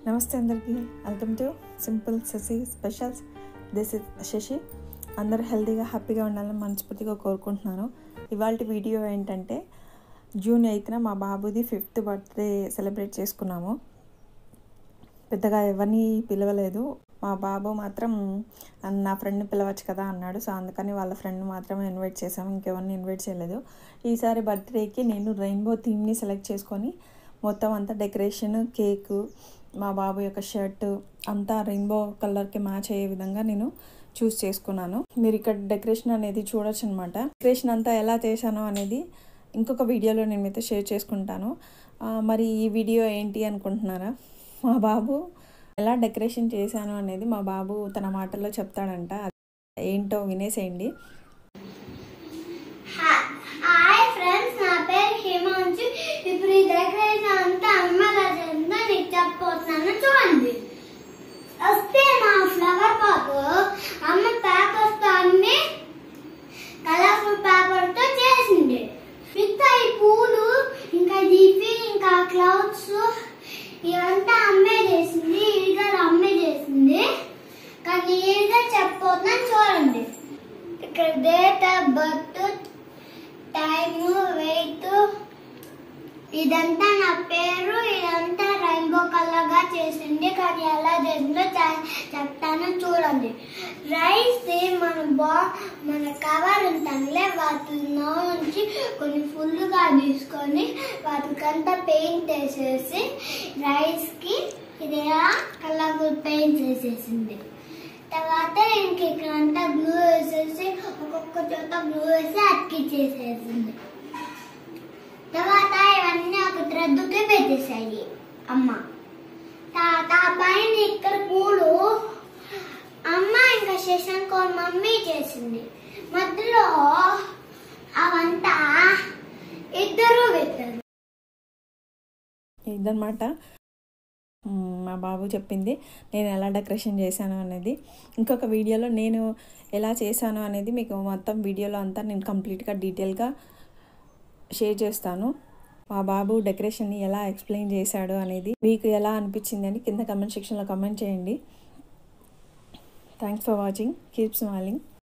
నమస్తే అందరికీ welcome to simple Shashi specials this is Shashi అందరూ హెల్తీగా హ్యాపీగా ఉండాలని మనస్ఫూర్తిగా కోరుకుంటున్నాను ఇవాళ వీడియో ఏంటంటే జూన్ ఎయిత్న మా బాబుది ఫిఫ్త్ బర్త్డే సెలబ్రేట్ చేసుకున్నాము పెద్దగా ఎవరిని పిలవలేదు మా బాబు మాత్రం నా ఫ్రెండ్ని పిలవచ్చు కదా అన్నాడు సో అందుకని వాళ్ళ ఫ్రెండ్ మాత్రమే ఇన్వైట్ చేసాము ఇంకెవరిని ఇన్వైట్ చేయలేదు ఈసారి బర్త్డేకి నేను రెయిన్బో థీమ్ని సెలెక్ట్ చేసుకొని మొత్తం అంతా డెకరేషన్ కేక్ మా బాబు యొక్క షర్ట్ అంతా రెయిన్బో కలర్కి మ్యాచ్ అయ్యే విధంగా నేను చూస్ చేసుకున్నాను మీరు ఇక్కడ డెకరేషన్ అనేది చూడొచ్చు అనమాట డెకరేషన్ అంతా ఎలా చేశానో అనేది ఇంకొక వీడియోలో నేను మీతో షేర్ చేసుకుంటాను ఆ, మరి ఈ వీడియో ఏంటి అనుకుంటున్నారా మా బాబు ఎలా డెకరేషన్ చేశాను అనేది మా బాబు తన మాటల్లో చెప్తాడంట ఏంటో వినేసేయండి హాయ్ ఫ్రెండ్స్ నా పేరు హిమాంశు ఇప్పుడు ఈ డెకరేషన్ అంతా అమ్మ రాజంతా నీకు చెప్పబోతున్నాను చూడండి వస్తే మా ఫ్లవర్ పాకు అమ్మ పేపర్స్ తో అన్ని కలర్ఫుల్ పేపర్ తో చేసింది ఇంకా ఈ పూలు ఇంకా ఇవి ఇంకా క్లౌడ్స్ ఇవంతా అమ్మే చేసింది ఇది అమ్మే చేసింది కానీ ఏదో చెప్పబోతున్నాను చూడండి ఇక్కడ date of birth time weight ఇదంతా నా పేరు ఇదంతా రెయిన్బో కలర్ గా చేసింది కానీ ఎలా చేసిందో చ- చెప్తాను చూడండి రైస్ మన బా మన కవర్ ఉంటానులే వాటిలో నుంచి కొన్ని ఫుల్గా తీసుకొని వాటికంతా పెయింట్ వేసేసి రైస్ కి ఇది కలర్ఫుల్ పెయింట్ వేసేసింది తర్వాత ఇంక ఇక్కడంతా గ్లూ వేసేసి ఒక్కొక్క చోట గ్లూ వేసి అతికిచ్చేసేసింది తర్వాత ఇవన్నీ ఒక థ్రెడ్కి పెట్టేసాయి అమ్మ తర్వాత పైన ఇక్కడ పూలు అమ్మ ఇంకా శశాంక్ వాళ్ళ మమ్మీ చేసింది మధ్యలో అవంతా ఇద్దరు పెట్టారు ఇదనమాట మ్, మా బాబు చెప్పింది నేను ఎలా డెకరేషన్ చేశాను అనేది ఇంకొక వీడియోలో నేను ఎలా చేశాను అనేది మీకు మొత్తం వీడియోలో అంతా నేను కంప్లీట్గా డీటెయిల్గా షేర్ చేస్తాను మా బాబు డెకరేషన్ని ఎలా ఎక్స్ప్లెయిన్ చేశాడు అనేది మీకు ఎలా అనిపించింది అని కింద కమెంట్ సెక్షన్లో కమెంట్ చేయండి thanks for watching keep smiling